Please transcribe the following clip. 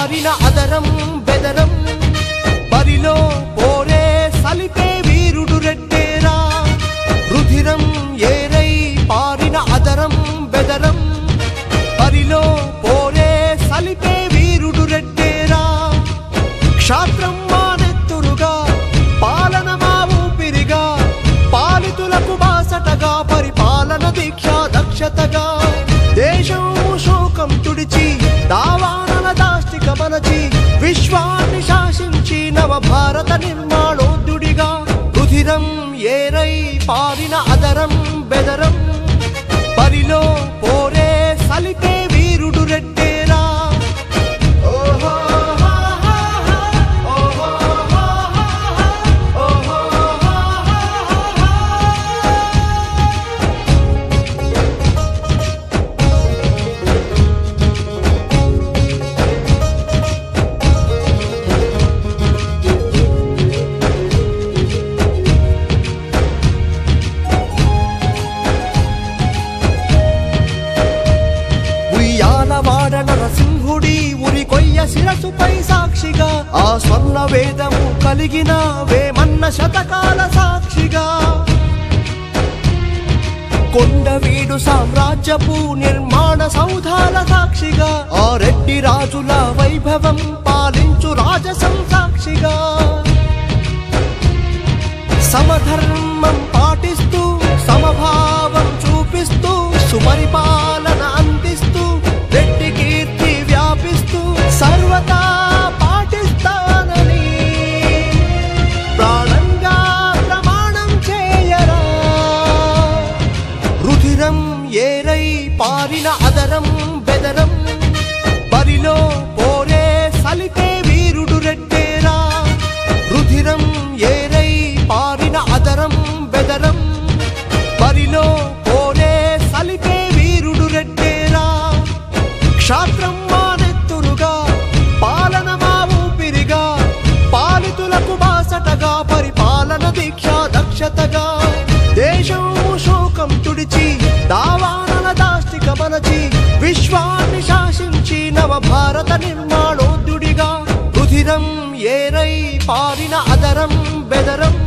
పారిన అదరం బెదరం బరిలో పోరే సలిపే వీరుడు రెట్టేరా రుధిరం ఏరై పారిన అదరం బెదరం బరిలో పోరే సలిపే వీరుడు రెట్టేరా క్షాత్రం మానెత్తురుగా పాలన మా ఊపిరిగా పాలితులకు బాసటగా పరిపాలన దీక్ష దక్షతగా దేశం శోకం తుడిచి దావానల దాష్టిక మనచి విశ్వాన్ని శాసించి నవ భారత నిర్మాణోద్యుడిగా రుధిరం ఏరై పారిన అదరం బెదరం బరిలో పోరే సలిపే వీరుడు రెట్టేరా ఓహో ఉయ్యాల వాడ నరసింహుడి ఉరి కొయ్య శిరసుపై సాక్షిగా ఆ స్వర్ణ వేదము కలిగిన వేమన్న శతకాల సాక్షిగా కొండవీడు సామ్రాజ్యపు నిర్మాణ సౌధాల సాక్షిగా ఆ రెడ్డి రాజుల వైభవం పాలించు రాజసం సాక్షిగా సమధర్మం పాటిస్తూ సమభావం చూపిస్తూ సుపరిపాలన అందిస్తూ రెడ్డి కీర్తి వ్యాపిస్తూ సర్వతా పాటిస్తానని ప్రాణంగా ప్రమాణం చేయరా రుధిరం ఏరై పారిన అదరం బెదరం బరిలో పోరే సలిపే వీరుడు రెట్టేరా రుధిరం ఏరై పారిన అదరం బెదరం బరిలో పోరే సలిపే వీరుడు రెట్టేరా క్షాత్రం మానెత్తురుగా పాలన మా ఊపిరిగా పాలితులకు బాసటగా పరిపాలన దీక్ష దక్షతగా దేశం శోకం తుడిచి దావానల దాష్టిక మనచి విశ్వాన్ని శాసించి నవ భారత నిర్మాణోద్యుడిగా రుధిరం ఏరై పారిన అదరం బెదరం